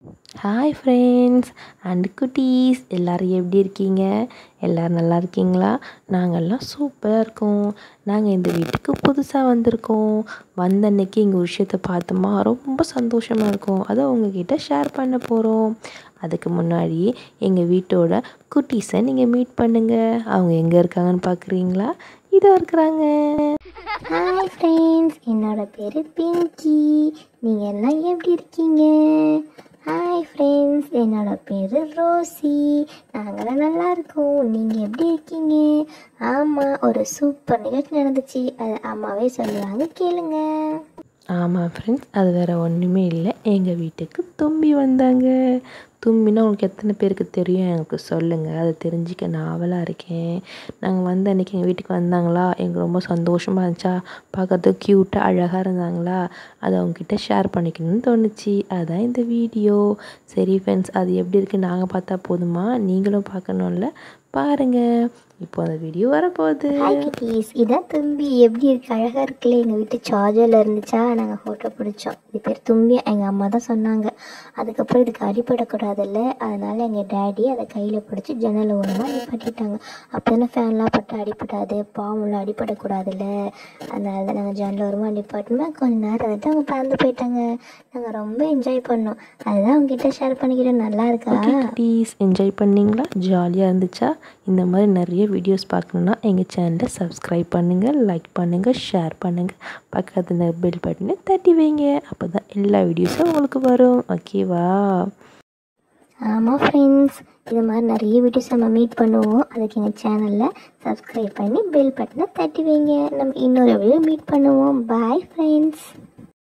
hi friends and குட்டீஸ் எல்லோரும் எப்படி இருக்கீங்க எல்லோரும் நல்லா இருக்கீங்களா நாங்கள்லாம் சூப்பராக இருக்கோம் நாங்கள் இந்த வீட்டுக்கு புதுசாக வந்திருக்கோம் வந்த அன்னைக்கு எங்கள் விஷயத்தை பார்த்தோமா ரொம்ப சந்தோஷமாக இருக்கும் அதை உங்ககிட்ட ஷேர் பண்ண போகிறோம் அதுக்கு முன்னாடி எங்கள் வீட்டோட குட்டீஸை நீங்கள் மீட் பண்ணுங்கள் அவங்க எங்கே இருக்காங்கன்னு பார்க்குறீங்களா இதோ இருக்கிறாங்க ஹாய் ஃப்ரெண்ட்ஸ் என்னோட பேர் பிங்கி நீங்கள் எல்லாம் எப்படி இருக்கீங்க ஹாய் ஃப்ரெண்ட்ஸ் என்னோட பேர் ரோசி நாங்களாம் நல்லா இருக்கோம் நீங்கள் எப்படி இருக்கீங்க ஆமாம் ஒரு சூப்பர் நிகழ்ச்சி நடந்துச்சு அது அம்மாவே சொல்லுவாங்க கேளுங்க ஆமாம் ஃப்ரெண்ட்ஸ் அது வேறு ஒன்றுமே இல்லை எங்கள் வீட்டுக்கு தும்பி வந்தாங்க தும்பினா உங்களுக்கு எத்தனை பேருக்கு தெரியும் எனக்கு சொல்லுங்கள் அதை தெரிஞ்சுக்க நான் ஆவலாக இருக்கேன் நாங்கள் வந்த அன்றைக்கி எங்கள் வீட்டுக்கு வந்தாங்களா எனக்கு ரொம்ப சந்தோஷமாக இருந்துச்சா பார்க்கறதுக்கு க்யூட்டாக அழகாக இருந்தாங்களா அதை அவங்கக்கிட்ட ஷேர் பண்ணிக்கணும்னு தோணுச்சு அதுதான் இந்த வீடியோ சரி ஃப்ரெண்ட்ஸ் அது எப்படி இருக்குது நாங்கள் பார்த்தா போதுமா நீங்களும் பார்க்கணும்ல பாருங்கள் இப்போ அந்த வீடியோ வரப்போகுது ஹாய் கிட்டீஸ் இதான் தும்பி எப்படி இருக்கு அழகாக இருக்குல்ல எங்கள் வீட்டு சார்ஜரில் இருந்துச்சா நாங்கள் ஃபோட்டோ பிடிச்சோம் இது பேர் தும்பி எங்கள் அம்மா தான் சொன்னாங்க அதுக்கப்புறம் இதுக்கு அடிபடக்கூடாதுல்ல அதனால எங்கள் டேடி அதை கையில் பிடிச்சி ஜன்னல் ஓரமாக நிப்பாட்டிட்டாங்க அப்போ தானே ஃபேன்லாம் பட்டு அடிபடாது பாவம்லாம் அடிபடக்கூடாதுல்ல அதனால தான் நாங்கள் ஜன்னல் ஓரமாக நிப்பாட்டினா கொஞ்ச நேரம் வந்துட்டு அவங்க பறந்து போயிட்டாங்க நாங்கள் ரொம்ப என்ஜாய் பண்ணோம் அதுதான் உங்ககிட்ட ஷேர் பண்ணிக்கிட்டோம் நல்லா இருக்கா ப்ளீஸ் என்ஜாய் பண்ணீங்களா ஜாலியாக இருந்துச்சா இந்த மாதிரி நிறைய வீடியோஸ் பார்க்கணுன்னா எங்கள் சேனலை சப்ஸ்கிரைப் பண்ணுங்கள் லைக் பண்ணுங்கள் ஷேர் பண்ணுங்கள் பக்கத்தில் பெல் பட்டனை தட்டி வைங்க அப்போ தான் எல்லா வீடியோஸும் உங்களுக்கு வரும் ஓகேவா ஆமாம் ஃப்ரெண்ட்ஸ் இது மாதிரி நிறைய வீடியோஸ் நம்ம மீட் பண்ணுவோம் அதுக்கு எங்கள் சேனலில் சப்ஸ்கிரைப் பண்ணி பெல் பட்டனை தட்டி வைங்க நம்ம இன்னொரு வீடியோ மீட் பண்ணுவோம் பாய் ஃப்ரெண்ட்ஸ்